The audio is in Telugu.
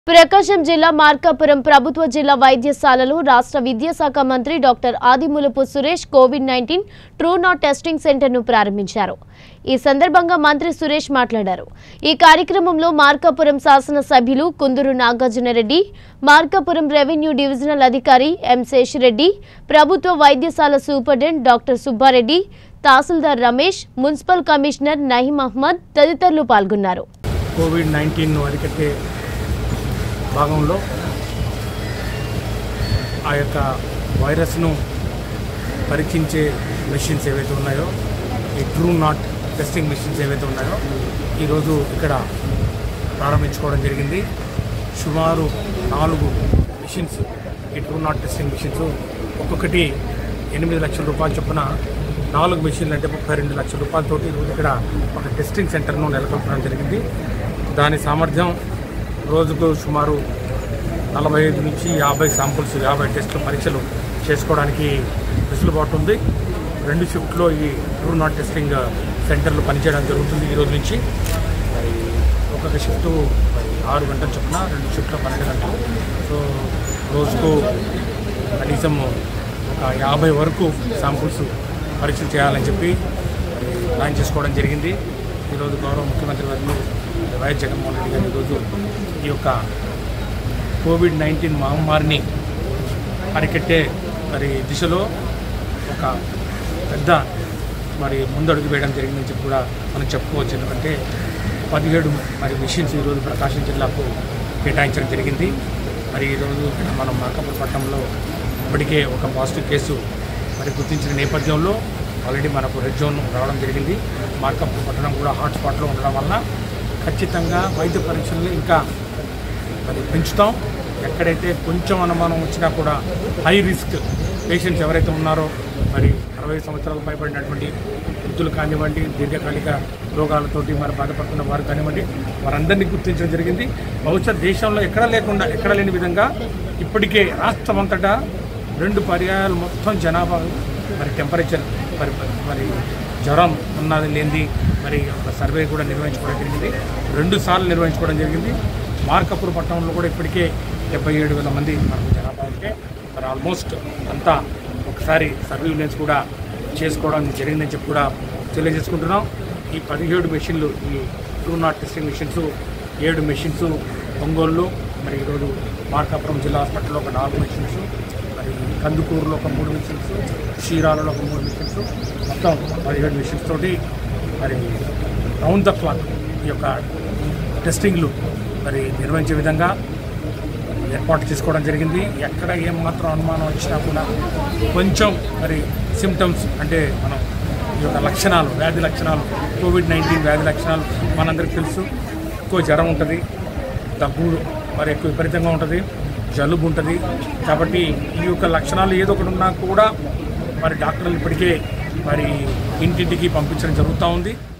ప్రకాశం జిల్లా మార్కాపురం ప్రభుత్వ జిల్లా వైద్యశాలలో రాష్ట్ర విద్యాశాఖ మంత్రి doctor Adimulapu Suresh COVID nineteen TrueNat testing సెంటర్ను ప్రారంభించారు ఈ సందర్భంగా మంత్రి సురేష్ మాట్లాడారు ఈ కార్యక్రమంలో మార్కాపురం శాసనసభ్యులు కుందూరు నాగార్జునరెడ్డి మార్కాపురం రెవెన్యూ డివిజనల్ అధికారి ఎం శేషిరెడ్డి ప్రభుత్వ వైద్యశాల superintendent doctor Subbareddy tahsildar Ramesh municipal commissioner Naheem Ahmed తదితరులు పాల్గొన్నారు కోవిడ్ నైన్టీన్ను అరికట్టే భాగంలో ఆ యొక్క వైరస్ను పరీక్షించే మెషిన్స్ ఏవైతే ఉన్నాయో ఈ ట్రూ నాట్ టెస్టింగ్ మెషిన్స్ ఏవైతే ఉన్నాయో ఈరోజు ఇక్కడ ప్రారంభించుకోవడం జరిగింది సుమారు నాలుగు మెషిన్స్ ఈ ట్రూ నాట్ టెస్టింగ్ మెషిన్స్ ఒక్కొక్కటి ఎనిమిది లక్షల రూపాయల చొప్పున నాలుగు మెషిన్లు అంటే ముప్పై రెండు లక్షల రూపాయలతోటి ఈరోజు ఇక్కడ ఒక టెస్టింగ్ సెంటర్ను నెలకొల్పడం జరిగింది దాని సామర్థ్యం రోజుకు సుమారు నలభై ఐదు నుంచి యాభై శాంపుల్స్ యాభై టెస్టులు పరీక్షలు చేసుకోవడానికి వెసులుబాటు ఉంది రెండు షిఫ్ట్లో ఈ ట్రూ నాట్ టెస్టింగ్ సెంటర్లు పనిచేయడం జరుగుతుంది ఈ రోజు నుంచి మరి ఒక్కొక్క షిఫ్ట్ ఆరు గంటల చొప్పున రెండు షిఫ్ట్లో పన్నెండు గంటలు సో రోజుకు కనీసం ఒక యాభై వరకు శాంపుల్స్ పరీక్షలు చేయాలని చెప్పి మరి ప్లాన్ చేసుకోవడం జరిగింది ఈరోజు గౌరవ ముఖ్యమంత్రి వర్యులు వైఎస్ జగన్మోహన్ రెడ్డి గారు ఈరోజు ఈ యొక్క కోవిడ్ నైన్టీన్ మహమ్మారిని అరికట్టే మరి దిశలో ఒక పెద్ద మరి ముందడుగు వేయడం జరిగిందని చెప్పి కూడా మనం చెప్పుకోవచ్చు ఎందుకంటే పదిహేడు మరి మిషన్స్ ఈరోజు ప్రకాశం జిల్లాకు కేటాయించడం జరిగింది మరి ఈరోజు ఇక్కడ మనం మార్కాపురం పట్టణంలో ఇప్పటికే ఒక పాజిటివ్ కేసు మరి గుర్తించిన నేపథ్యంలో ఆల్రెడీ మనకు రెడ్ జోన్ రావడం జరిగింది మార్కాపురం పట్టణం కూడా హాట్స్పాట్లో ఉండడం వల్ల ఖచ్చితంగా వైద్య పరీక్షలు ఇంకా మరి పెంచుతాం ఎక్కడైతే కొంచెం అనుమానం వచ్చినా కూడా హై రిస్క్ పేషెంట్స్ ఎవరైతే ఉన్నారో మరి అరవై సంవత్సరాలకు పైబడినటువంటి వృద్ధులు కానివ్వండి దీర్ఘకాలిక రోగాలతోటి మరి బాధపడుతున్న వారు కానివ్వండి వారందరినీ గుర్తించడం జరిగింది బహుశా దేశంలో ఎక్కడ లేకుండా ఎక్కడ లేని విధంగా ఇప్పటికే రాష్ట్రం అంతటా రెండు పర్యాయాలు మొత్తం జనాభా మరి టెంపరేచర్ మరి మరి జ్వరం ఉన్నది లేనిది మరి ఒక సర్వే కూడా నిర్వహించుకోవడం జరిగింది రెండు సార్లు నిర్వహించుకోవడం జరిగింది మార్కపూర్ పట్టణంలో కూడా ఇప్పటికే డెబ్బై ఏడు వేల మంది మనకు జనాభా ఉంటే మరి ఆల్మోస్ట్ అంతా ఒకసారి సర్వీలెన్స్ కూడా చేసుకోవడం జరిగిందని చెప్పి కూడా తెలియజేసుకుంటున్నాం ఈ పదిహేడు మెషిన్లు ఈ టూ నాట్ టెస్టింగ్ మెషిన్స్ ఏడు మెషిన్స్ ఒంగోలు మరి ఈరోజు మార్కాపురం జిల్లా హాస్పిటల్లో ఒక నాలుగు మెషిన్స్ మరి కందుకూరులో ఒక మూడు మిషన్స్ చీరాలలో ఒక మూడు మిషన్స్ మొత్తం పదిహేడు మిషన్స్ తోటి మరి రౌండ్ ద క్లాక్ ఈ యొక్క టెస్టింగ్లు మరి నిర్వహించే విధంగా ఏర్పాటు చేసుకోవడం జరిగింది ఎక్కడ ఏమాత్రం అనుమానం వచ్చినా కూడా కొంచెం మరి సిమ్టమ్స్ అంటే మనం ఈ యొక్క లక్షణాలు వ్యాధి లక్షణాలు కోవిడ్ నైన్టీన్ వ్యాధి లక్షణాలు మనందరికీ తెలుసు ఎక్కువ జ్వరం ఉంటుంది దగ్గు మరి ఎక్కువ విపరీతంగా ఉంటుంది జలుబు ఉంటుంది కాబట్టి ఈ యొక్క లక్షణాలు ఏదో ఒకటి ఉన్నా కూడా మరి డాక్టర్లు ఇప్పటికే మరి ఇంటింటికి పంపించడం జరుగుతూ ఉంది